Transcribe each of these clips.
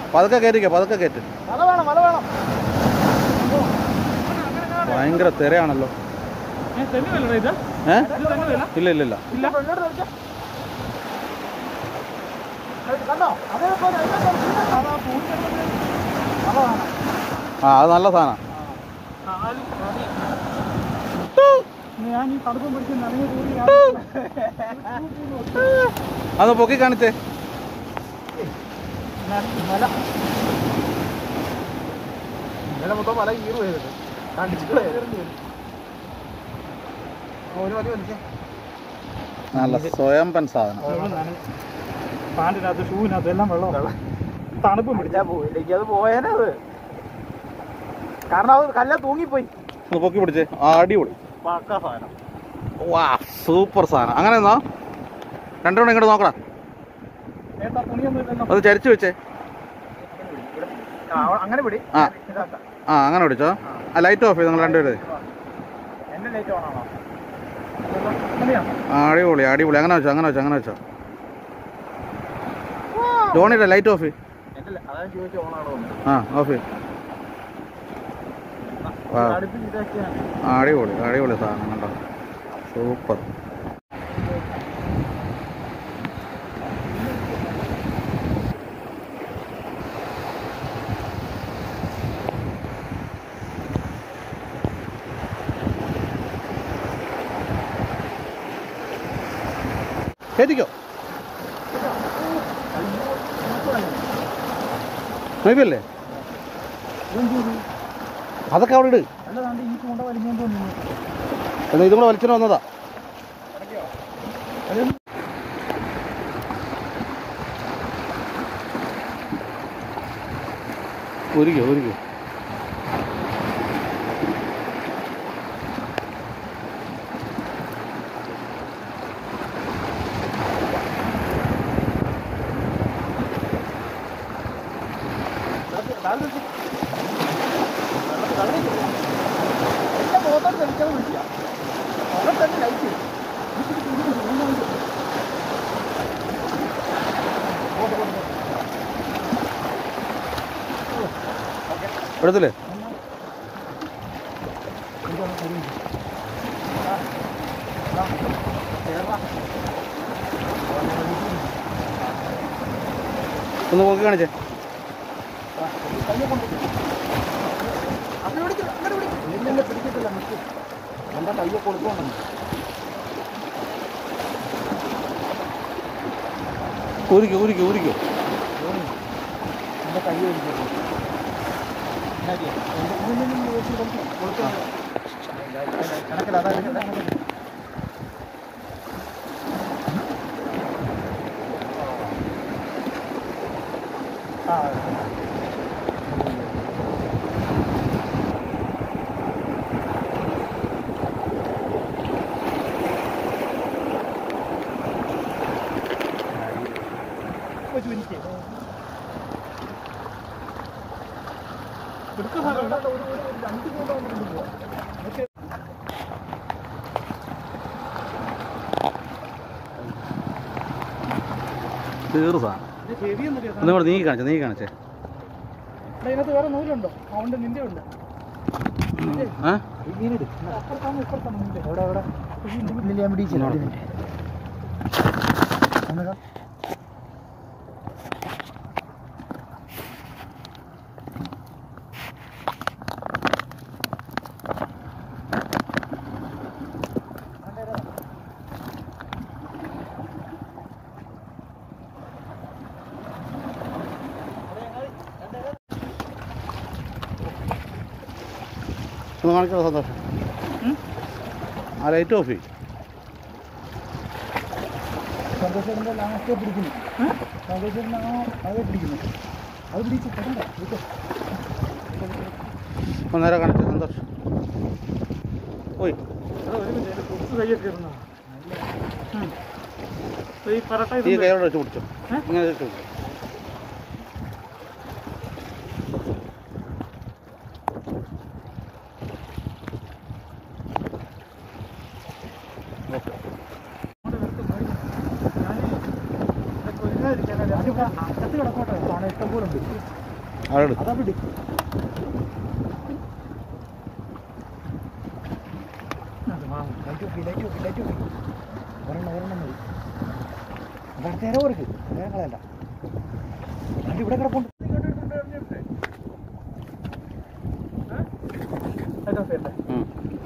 പതുക്കെ കയറ്റിക്കോ പതുക്കെ കയറ്റ് മല വേണം മല വേണം ഭയങ്കര തിരയാണല്ലോ തെന്നുവല്ലേ ഇത് ഏ ഇത് തെന്നുവല്ല ഇല്ല ഇല്ല ഇല്ല ഇല്ല ഫ്രണ്ടോട്ട് കളിക്കാം കണ്ടോ അതേപോലെ അതാ പൂച്ച അതാണ് ആ അത് നല്ല സാധനം കാലും പണി. ഞാൻ ഈ തണുപ്പും പിടിച്ച് നനഞ്ഞു കൂടി അത് പൊക്കി കാണിച്ചേ മല ഇന്നലെ മൊത്തം മല കീറ് പോയത് കണ്ടിട്ട് ഒരു മതി വലിച്ചേ നല്ല സ്വയംപൻ സാധനം പാൻറ്റിനകത്ത് ഷൂവിനകത്ത് എല്ലാം വെള്ളം തണുപ്പും പിടിച്ചാ പോയില്ലെങ്കിൽ അത് പോയേനത് കാരണം അത് കല്ല തൂങ്ങിപ്പോയി ഒന്ന് പൊക്കി പിടിച്ചേ ആ, അടിപൊളി പക്ക സാധനം വാ സൂപ്പർ സാധനം അങ്ങനെ എന്നാ രണ്ടെണ്ണം ഇങ്ങോട്ട് നോക്കടാ ഏട്ടാ തുണിയൊന്നും ഇല്ലല്ലോ അത് ചരിച്ചു വെച്ചേ ആ, അങ്ങനെ പിടി ആ. ഇതാക്കാം. ആ അങ്ങനെ പിടിച്ചോ ആ ലൈറ്റ് ഓഫ് ചെയ്ത് നിങ്ങൾ രണ്ടുപേര് എന്റെ ലൈറ്റ് ഓണാണോ അങ്ങനെയാ ആ അടിപൊളി അടിപൊളി അങ്ങനെ വെച്ചോ അങ്ങനെ വെച്ചോ അങ്ങനെ വെച്ചോ ജോണിയുടെ ലൈറ്റ് ഓഫ് ചെയ്യ്. എന്റെ ല- അതാണ് ചോദിച്ച ഓണാണോ എന്ന്. ആ ഓഫ് ചെയ്യ്. ആ. അടുപ്പിച്ച് ഇതാക്കിയാണ് ആ അടിപൊളി അടിപൊളി സാധനം കണ്ടോ സൂപ്പർ കയറ്റിക്കോ നോക്കിയല്ലേ അതൊക്കെ അവിടെ ഇട് അല്ലാണ്ട് ഈ ചൂണ്ട വലിഞ്ഞോണ്ട് വന്നു എന്നാ ഇതും കൂടെ വലിച്ചിട്ട് വന്നതാ ഒരുക്കോ ഒരുക്കോ എന്റെ മുഖത്തോട്ട് തെളിക്കാൻ വിളിക്കുക അവിടെ തന്നെ ലൈറ്റ് എടുത്തില്ലേ ഒന്ന് നോക്കി കാണിച്ചേ അങ്ങനെ പിടിക്കില്ല അങ്ങനെ പിടിക്കില്ല ഇല്ലെന്നെ പിടിക്കത്തില്ല നിൽക്കും എന്റെ കയ്യെ കൊടുത്തോണ്ടെന്ന് ഊരിക്കോ ഊരിക്കോ ഊരിക്കോ എന്റെ കൈ പിടിക്കത്തു കണക്കിൽ അതാ ആ തീർ സാധനം ഒന്നും കൂടെ നീക്കി കാണിച്ചേ നീക്കി കാണിച്ചേ ഇതിനകത്ത് വേറെ നൂലുണ്ടോ അതുകൊണ്ട് നിന്റെ ഉണ്ട് ഏ അപ്പുറത്താണ് ഇപ്പുറത്താണ് നിന്റെ എവിടെ എവിടെ ഇല്ല ഞാൻ പിടിച്ചില്ല ഒരു മിനിറ്റ് ഒന്നുകൂടെ. ഒന്ന് കാണിക്കണോ സന്തോഷം ആ ലൈറ്റ് ഓഫ് ചെയ്യും സന്തോഷത്തിന്റെ ലാസ്റ്റ് പിടിക്കുന്നു സന്തോഷത്തിന്റെ ആ അത് പിടിക്കുന്നു അത് പിടിച്ച് പെടണ്ട വിട്ടോ. ഒന്ന് നേരെ കാണിച്ചേ സന്തോഷം പോയി എടാ, ഒരു മിനിറ്റ്, എൻ്റെ കൊക്ക് കയ്യൊക്കെ ഇരുന്നോ? ഉം. ഈ പരട്ട ഈ ഇതുണ്ട്. കൈയോടെ വെച്ച് പിടിച്ചോ ഏ? ഇങ്ങനെ വെച്ച് പിടിച്ചോ ഓക്കെ അങ്ങോട്ട് നിർത്ത്, പോയി. ഞാനീ ഇവിടെ കൊല്ലാതിരിക്കാൻ അതിവിടെ അകത്ത് കിടക്കോട്ടെ സാധനം ഇഷ്ടം പോലെ ഉണ്ട് അവിടെ എടുക്കും അതാ പിടി ലൈറ്റ് നോക്കി ലൈറ്റ് നോക്കി ലൈറ്റ് നോക്കി ഒരെണ്ണം ഒരെണ്ണം മതി അതടുത്ത നേരം കൊടുക്ക് നേരം കളയണ്ട അത് ഇവിടെ കിടപ്പുണ്ട് ഉം.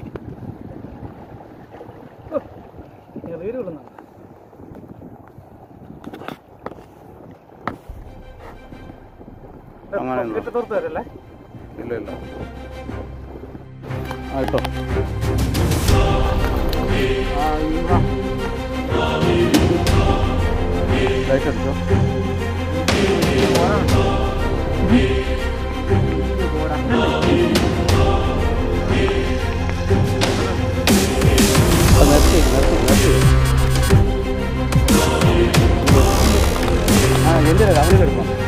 അങ്ങനെ ഇല്ല ഇല്ല ആ ഇട്ടോ ആ ഇതാ. ലൈറ്റ് അടിച്ചോ ആ, നിർത്തി നിർത്തി നിർത്തി ആ എന്തിനാ അവനിൽ എടുക്കാം